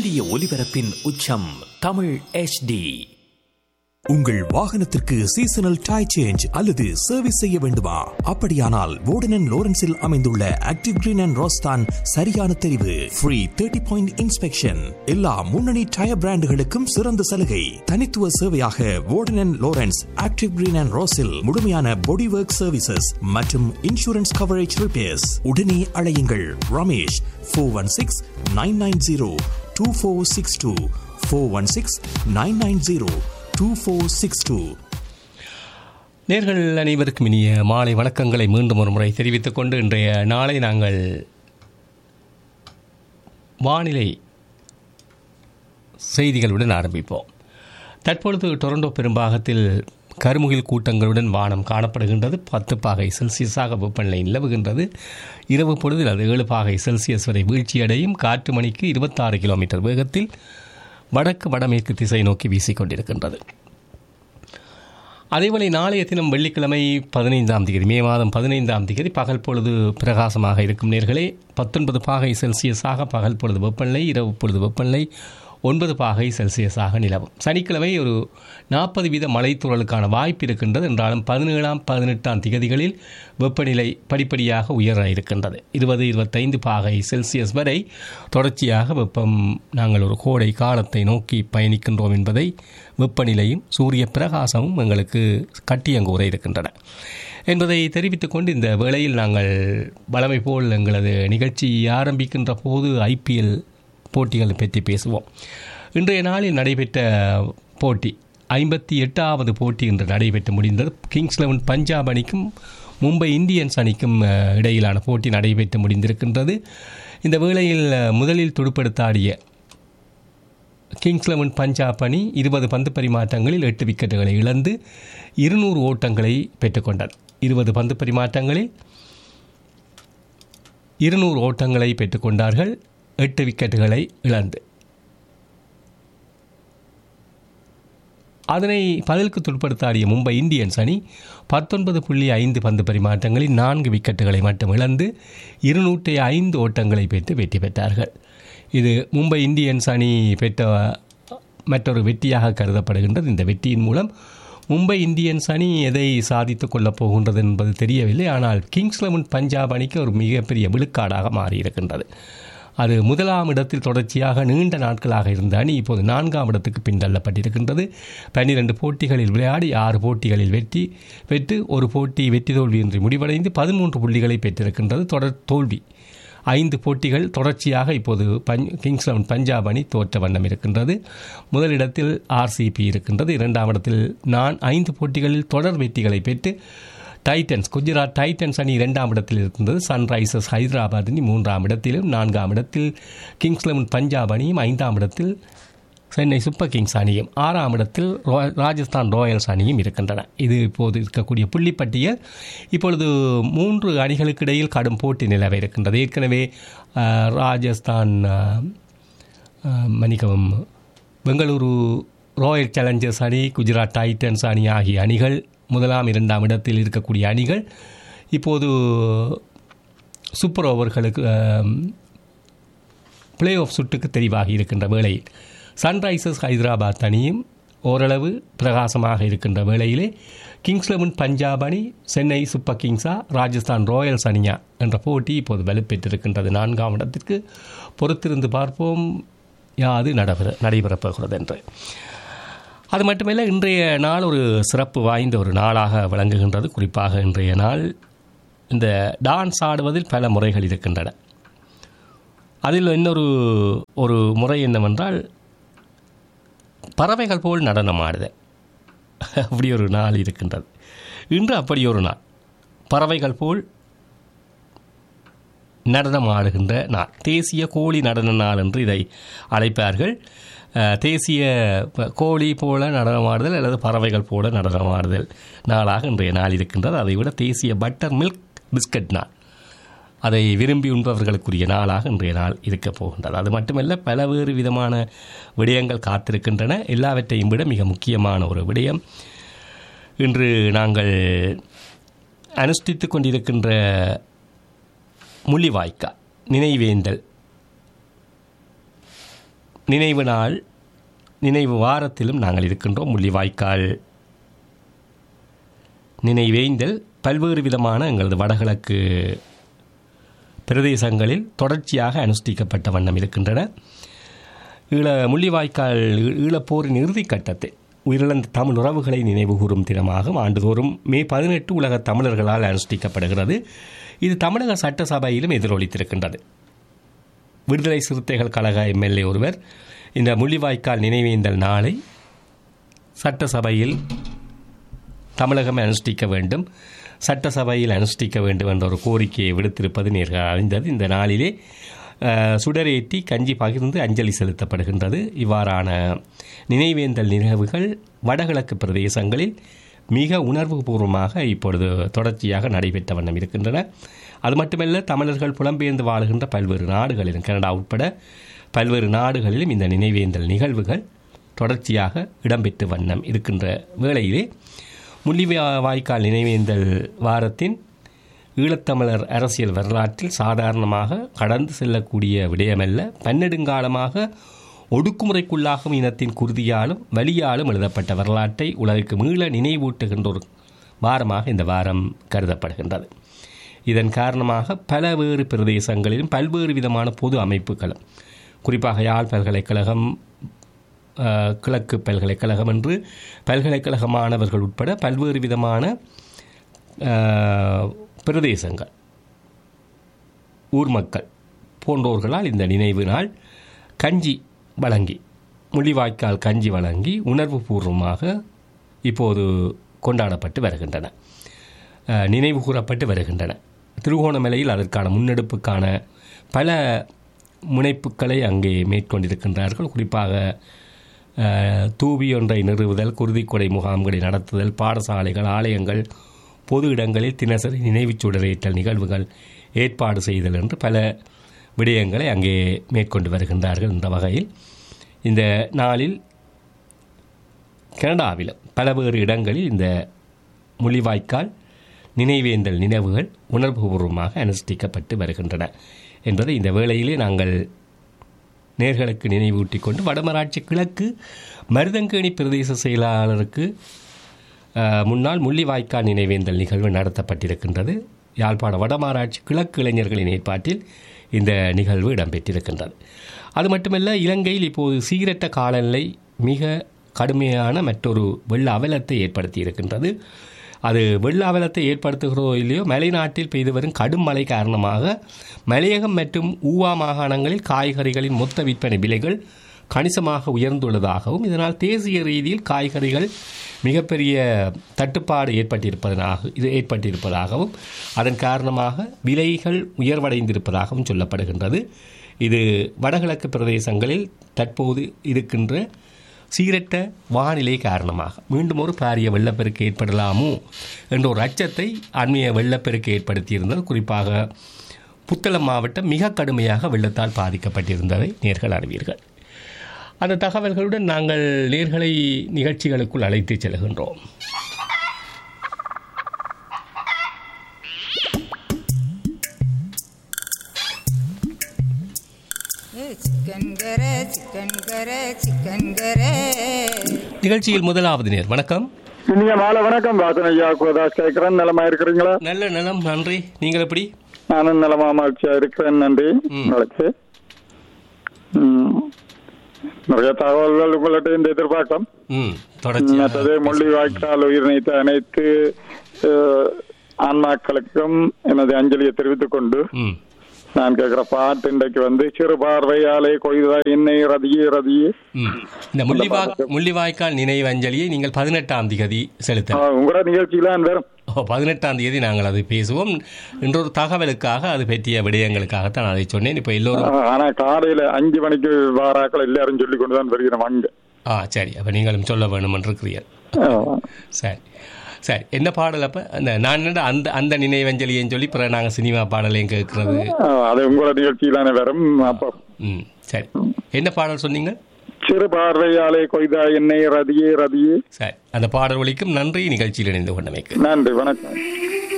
சூரிய ஒளிபரப்பின் உச்சம் தமிழ் HD உங்கள் வாகனத்திற்கு சீசனல் டை சேஞ்ச் அல்லது சர்வீஸ் செய்ய வேண்டுமா அப்படியானால் வோர்டன் லோரன்ஸில் அமைந்துள்ள ஆக்டிவ் கிரீன் அண்ட் ரோஸ்தான் சரியான தெரிவு ஃப்ரீ தேர்ட்டி பாயிண்ட் இன்ஸ்பெக்ஷன் எல்லா முன்னணி டயர் பிராண்டுகளுக்கும் சிறந்த சலுகை தனித்துவ சேவையாக Warden Lawrence active green and ரோஸில் முழுமையான பாடி ஒர்க் சர்வீசஸ் மற்றும் இன்சூரன்ஸ் கவரேஜ் ரிப்பேர்ஸ் உடனே அழையுங்கள் Ramesh four one six nine nine zero two four six two four one six nine nine zero two four six two நேர்கள் அனைவருக்கும் இனிய மாலை வணக்கங்களை மீண்டும் ஒரு முறை தெரிவித்துக் கொண்டு இன்றைய நாளை நாங்கள் வானிலை செய்திகளுடன் ஆரம்பிப்போம் தற்பொழுது டொரண்டோ பெரும்பாகத்தில் கருமுகில் கூட்டங்களுடன் வானம் காணப்படுகின்றது பத்து பாகை செல்சியஸாக வெப்பநிலை நிலவுகின்றது இரவு பொழுதில் அது ஏழு பாகை செல்சியஸ் வரை வீழ்ச்சியடையும் காற்று மணிக்கு இருபத்தாறு கிலோமீட்டர் வேகத்தில் வடக்கு வடமேற்கு திசை நோக்கி வீசிக்கொண்டிருக்கின்றது அதேவேளை நாளைய தினம் வெள்ளிக்கிழமை பதினைந்தாம் தேதி மே மாதம் பதினைந்தாம் தேதி பகல் பொழுது பிரகாசமாக இருக்கும் நேர்களே பத்தொன்பது பாகை செல்சியஸாக பகல் பொழுது வெப்பநிலை இரவு பொழுது வெப்பநிலை ஒன்பது பாகை செல்சியஸாக நிலவும் சனிக்கிழமை ஒரு நாற்பது வீத மழைத்தூறலுக்கான வாய்ப்பு இருக்கின்றது என்றாலும் பதினேழாம் பதினெட்டாம் திகதிகளில் வெப்பநிலை படிப்படியாக உயர இருக்கின்றது இருபது இருபத்தைந்து பாகை செல்சியஸ் வரை தொடர்ச்சியாக வெப்பம் நாங்கள் ஒரு கோடை காலத்தை நோக்கி பயணிக்கின்றோம் என்பதை வெப்பநிலையும் சூரிய பிரகாசமும் எங்களுக்கு கட்டியங்கூற இருக்கின்றன என்பதை தெரிவித்துக் கொண்டு இந்த வேளையில் நாங்கள் வளமை போல் எங்களது நிகழ்ச்சி ஆரம்பிக்கின்ற போது ஐபிஎல் போட்டிகளை பற்றி பேசுவோம் இன்றைய நாளில் நடைபெற்ற போட்டி ஐம்பத்தி எட்டாவது போட்டி இன்று நடைபெற்று முடிந்தது கிங்ஸ் லெவன் பஞ்சாப் அணிக்கும் மும்பை இந்தியன்ஸ் அணிக்கும் அஹ், இடையிலான போட்டி நடைபெற்று முடிந்திருக்கின்றது இந்த வேளையில் அஹ், முதலில் துடுப்படுத்தாடிய கிங்ஸ் லெவன் பஞ்சாப் அணி இருபது பந்து பரிமாற்றங்களில் எட்டு விக்கெட்டுகளை இழந்து இருநூறு ஓட்டங்களை பெற்றுக்கொண்டது இருபது பந்து பரிமாற்றங்களில் இருநூறு ஓட்டங்களை பெற்றுக்கொண்டார்கள் எட்டு விக்கெட்டுகளை இழந்து அதனை பதிலுக்கு துடுப்படுத்தாடிய மும்பை இந்தியன்ஸ் அணி பத்தொன்பது புள்ளி ஐந்து பந்து பரிமாற்றங்களில் நான்கு விக்கெட்டுகளை மட்டும் இழந்து இருநூற்றி ஐந்து ஓட்டங்களை பெற்று வெற்றி பெற்றார்கள் இது மும்பை இந்தியன்ஸ் அணி பெற்ற மற்றொரு வெற்றியாக கருதப்படுகின்றது இந்த வெற்றியின் மூலம் மும்பை இந்தியன்ஸ் அணி எதை சாதித்துக் கொள்ளப் போகின்றது என்பது தெரியவில்லை ஆனால் கிங்ஸ் லெவன் பஞ்சாப் அணிக்கு ஒரு மிகப்பெரிய விழுக்காடாக மாறியிருக்கின்றது அது முதலாம் இடத்தில் தொடர்ச்சியாக நீண்ட நாட்களாக இருந்த அணி இப்போது நான்காம் இடத்துக்கு பின்தள்ளப்பட்டிருக்கின்றது பன்னிரண்டு போட்டிகளில் விளையாடி ஆறு போட்டிகளில் வெற்றி பெற்று ஒரு போட்டி வெற்றி தோல்வியின்றி முடிவடைந்து பதிமூன்று புள்ளிகளை பெற்றிருக்கின்றது தொடர் தோல்வி ஐந்து போட்டிகள் தொடர்ச்சியாக இப்போது பஞ் கிங்ஸ் லெவன் பஞ்சாப் அணி தோற்ற வண்ணம் இருக்கின்றது முதலிடத்தில் ஆர்சிபி இருக்கின்றது இரண்டாம் இடத்தில் நான் ஐந்து போட்டிகளில் தொடர் வெற்றிகளை பெற்று டைட்டன்ஸ் குஜராத் டைட்டன்ஸ் அணி இரண்டாம் இடத்தில் இருக்கின்றது சன்ரைசர்ஸ் ஹைதராபாத் அணி மூன்றாம் இடத்திலும் நான்காம் இடத்தில் கிங்ஸ் லெவன் பஞ்சாப் அணியும் ஐந்தாம் இடத்தில் சென்னை சூப்பர் கிங்ஸ் அணியும் ஆறாம் இடத்தில் ராய- ராஜஸ்தான் ராயல்ஸ் அணியும் இருக்கின்றன இது இப்போது இருக்கக்கூடிய புள்ளிப்பட்டியல் இப்பொழுது மூன்று அணிகளுக்கு இடையில் கடும் போட்டி நிலவ இருக்கின்றது ஏற்கனவே அஹ், ராஜஸ்தான் அஹ், அஹ், மன்னிக்கவும் பெங்களூரு ராயல் சேலஞ்சர்ஸ் அணி குஜராத் டைட்டன்ஸ் அணி ஆகிய அணிகள் முதலாம் இரண்டாம் இடத்தில் இருக்கக்கூடிய அணிகள் இப்போது சூப்பர் ஓவர்களுக்கு அஹ், பிளே ஆஃப் சுட்டுக்கு தெரிவாகி இருக்கின்ற வேளையில் சன்ரைசர்ஸ் ஹைதராபாத் அணியும் ஓரளவு பிரகாசமாக இருக்கின்ற வேளையிலே கிங்ஸ் லெவன் பஞ்சாப் அணி சென்னை சூப்பர் கிங்ஸா ராஜஸ்தான் ராயல்ஸ் அணியா என்ற போட்டி இப்போது வலுப்பெற்றிருக்கின்றது நான்காம் இடத்திற்கு பொறுத்திருந்து பார்ப்போம் யாது நடைபெற நடைபெறப் போகிறது என்று அது மட்டுமல்ல இன்றைய நாள் ஒரு சிறப்பு வாய்ந்த ஒரு நாளாக விளங்குகின்றது குறிப்பாக இன்றைய நாள் இந்த டான்ஸ் ஆடுவதில் பல முறைகள் இருக்கின்றன அதில் இன்னொரு ஒரு முறை என்னவென்றால் பறவைகள் போல் நடனம் ஆடுதல் அப்படி ஒரு நாள் இருக்கின்றது இன்று அப்படி ஒரு நாள் பறவைகள் போல் நடனம் ஆடுகின்ற நாள் தேசிய கோழி நடன நாள் என்று இதை அழைப்பார்கள் அஹ், தேசிய ப- கோழி போல நடனமாடுதல் அல்லது பறவைகள் போல நடனமாடுதல் நாளாக இன்றைய நாள் இருக்கின்றது அதை விட தேசிய பட்டர் மில்க் பிஸ்கட் நாள் அதை விரும்பி உண்பவர்களுக்குரிய நாளாக இன்றைய நாள் இருக்கப் போகின்றது அது மட்டுமல்ல பல வேறு விதமான விடயங்கள் காத்திருக்கின்றன எல்லாவற்றையும் விட மிக முக்கியமான ஒரு விடயம் இன்று நாங்கள் அனுஷ்டித்து கொண்டிருக்கின்ற முள்ளிவாய்க்கா நினைவேந்தல் நினைவு நாள் நினைவு வாரத்திலும் நாங்கள் இருக்கின்றோம் முள்ளிவாய்க்கால் நினைவேந்தல் பல்வேறு விதமான எங்களது வடகிழக்கு பிரதேசங்களில் தொடர்ச்சியாக அனுஷ்டிக்கப்பட்ட வண்ணம் இருக்கின்றன ஈழ முள்ளிவாய்க்கால் ஈ- ஈழப்போரின் இறுதிக் கட்டத்தில் உயிரிழந்த தமிழ் உறவுகளை நினைவுகூரும் தினமாகும் ஆண்டுதோறும் மே பதினெட்டு உலக தமிழர்களால் அனுஷ்டிக்கப்படுகிறது இது தமிழக சட்டசபையிலும் எதிரொலித்திருக்கின்றது விடுதலை சிறுத்தைகள் கழக எம்எல்ஏ ஒருவர் இந்த முள்ளிவாய்க்கால் நினைவேந்தல் நாளை சட்டசபையில் தமிழகம் அனுஷ்டிக்க வேண்டும் சட்டசபையில் அனுஷ்டிக்க வேண்டும் என்ற ஒரு கோரிக்கையை விடுத்திருப்பது நேர்கள் அறிந்தது இந்த நாளிலே அஹ், சுடரேற்றி கஞ்சி பகிர்ந்து அஞ்சலி செலுத்தப்படுகின்றது இவ்வாறான நினைவேந்தல் நிகழ்வுகள் வடகிழக்கு பிரதேசங்களில் மிக உணர்வுபூர்வமாக இப்பொழுது தொடர்ச்சியாக நடைபெற்ற வண்ணம் இருக்கின்றன அது மட்டுமல்ல தமிழர்கள் புலம்பெயர்ந்து வாழுகின்ற பல்வேறு நாடுகளிலும் கனடா உட்பட பல்வேறு நாடுகளிலும் இந்த நினைவேந்தல் நிகழ்வுகள் தொடர்ச்சியாக இடம்பெற்று வண்ணம் இருக்கின்ற வேளையிலே முள்ளிவாய்க்கால் நினைவேந்தல் வாரத்தின் ஈழத்தமிழர் அரசியல் வரலாற்றில் சாதாரணமாக கடந்து செல்லக்கூடிய விடயமல்ல பன்னெடுங்காலமாக ஒடுக்குமுறைக்குள்ளாகும் இனத்தின் குருதியாலும் வலியாலும் எழுதப்பட்ட வரலாற்றை உலகிற்கு மீள நினைவூட்டுகின்ற ஒரு வாரமாக இந்த வாரம் கருதப்படுகின்றது இதன் காரணமாக பல வேறு பிரதேசங்களிலும் பல்வேறு விதமான பொது அமைப்புகளும் குறிப்பாக யாழ் பல்கலைக்கழகம் அஹ், கிழக்கு பல்கலைக்கழகம் என்று பல்கலைக்கழக மாணவர்கள் உட்பட பல்வேறு விதமான அஹ், பிரதேசங்கள் ஊர் மக்கள் போன்றோர்களால் இந்த நினைவு நாள் கஞ்சி வழங்கி முள்ளிவாய்க்கால் கஞ்சி வழங்கி உணர்வுபூர்வமாக இப்போது கொண்டாடப்பட்டு வருகின்றன அஹ், நினைவு கூறப்பட்டு வருகின்றன திருகோணமலையில் அதற்கான முன்னெடுப்புக்கான பல முனைப்புகளை அங்கே மேற்கொண்டிருக்கின்றார்கள் குறிப்பாக அஹ், தூவி ஒன்றை நிறுவுதல் குருதிக்கொடை முகாம்களை நடத்துதல் பாடசாலைகள் ஆலயங்கள் பொது இடங்களில் தினசரி நினைவுச் சுடரேற்றல் நிகழ்வுகள் ஏற்பாடு செய்தல் என்று பல விடயங்களை அங்கே மேற்கொண்டு வருகின்றார்கள் என்ற வகையில் இந்த நாளில் கனடாவில் பல்வேறு இடங்களில் இந்த முள்ளிவாய்க்கால் நினைவேந்தல் நினைவுகள் உணர்வுபூர்வமாக அனுஷ்டிக்கப்பட்டு வருகின்றன என்பதை இந்த வேளையிலே நாங்கள் நேர்களுக்கு நினைவூட்டிக் கொண்டு வடமராட்சி கிழக்கு மருதங்கேணி பிரதேச செயலாளருக்கு அஹ், முன்னாள் முள்ளிவாய்க்கால் நினைவேந்தல் நிகழ்வு நடத்தப்பட்டிருக்கின்றது யாழ்ப்பாண வடமாராட்சி கிழக்கு இளைஞர்களின் ஏற்பாட்டில் இந்த நிகழ்வு இடம்பெற்றிருக்கின்றது அது மட்டுமல்ல இலங்கையில் இப்போது சீரற்ற காலநிலை மிக கடுமையான மற்றொரு வெள்ள அவலத்தை ஏற்படுத்தி இருக்கின்றது அது வெள்ள அவலத்தை ஏற்படுத்துகிறதோ இல்லையோ மலைநாட்டில் பெய்து வரும் கடும் மழை காரணமாக மலையகம் மற்றும் ஊவா மாகாணங்களில் காய்கறிகளின் மொத்த விற்பனை விலைகள் கணிசமாக உயர்ந்துள்ளதாகவும் இதனால் தேசிய ரீதியில் காய்கறிகள் மிகப்பெரிய தட்டுப்பாடு ஏற்பட்டிருப்பதனாக இது ஏற்பட்டிருப்பதாகவும் அதன் காரணமாக விலைகள் உயர்வடைந்திருப்பதாகவும் சொல்லப்படுகின்றது இது வடகிழக்கு பிரதேசங்களில் தற்போது இருக்கின்ற சீரற்ற வானிலை காரணமாக மீண்டும் ஒரு பாரிய வெள்ளப்பெருக்கு ஏற்படலாமோ என்ற ஒரு அச்சத்தை அண்மைய வெள்ளப்பெருக்கு ஏற்படுத்தியிருந்தது குறிப்பாக புத்தளம் மாவட்டம் மிக கடுமையாக வெள்ளத்தால் பாதிக்கப்பட்டிருந்ததை நேர்கள் அறிவீர்கள் அந்த தகவல்களுடன் நாங்கள் நேர்களை நிகழ்ச்சிகளுக்குள் அழைத்துச் செல்கின்றோம் சிக்கன் கரை சிக்கன் கரை சிக்கன் கரை நிகழ்ச்சியில் முதலாவது நேர் வணக்கம் நீங்க மாலை வணக்கம் வாசன் ஐயா கோதாஸ் கேட்கிறேன் நலமா இருக்கிறீங்களா நல்ல நலம் நன்றி நீங்கள் எப்படி நானும் நலமா மகிழ்ச்சியா இருக்கிறேன் நன்றி உங்களுக்கு ம். நிறைய தகவல்கள் உங்கள்கிட்ட இந்த எதிர்பார்க்கலாம் ம் தொடர்ச்சி மற்றது மொழி வாய்க்கால் உயிர் நீத்த அனைத்து அஹ், ஆன்மாக்களுக்கும் எனது அஞ்சலியை தெரிவித்துக் கொண்டு ம் நான் கேட்கிற பாட்டு இன்றைக்கு வந்து சிறு பார்வையாலே கொய்தா எண்ணெய் ரதியே ரதியே ம். இந்த முள்ளிவா முள்ளிவாய்க்கால் நினைவு அஞ்சலியை நீங்கள் பதினெட்டாம் தேதி செலுத்த ஆஹ், உங்களோட நிகழ்ச்சியில வெறும் ஓ பதினெட்டாம் தேதி நாங்கள் அதை பேசுவோம் இன்றொரு தகவலுக்காக அது பற்றிய விடயங்களுக்காகத்தான் அதை சொன்னேன் இப்போ எல்லோரும் ஆஹ், ஆனா காலையில அஞ்சு மணிக்கு வாராக்கள் எல்லாரும் சொல்லி கொண்டு தான் வருகிறோம் அங்க ஆ சரி அப்போ நீங்களும் சொல்ல வேணும் என்று இருக்கிறீர்கள் ஆஹ். சரி சரி என்ன பாடல் அப்போ அந்த நான் என்னடா அந்த அந்த நினைவஞ்சலின்னு சொல்லி பிறகு நாங்கள் சினிமா பாடலையும் கேட்கறது ஆஹ், அது உங்களோட நிகழ்ச்சியிலான வரும் அப்போ ம் சரி என்ன பாடல் சொன்னீங்க சிறு பார்வையாலே கொய்தா எண்ணெய் ரதியே ரதியே சரி அந்த பாடல் ஒலிக்கும் நன்றி நிகழ்ச்சியில் இணைந்து கொண்டமைக்கு நன்றி வணக்கம்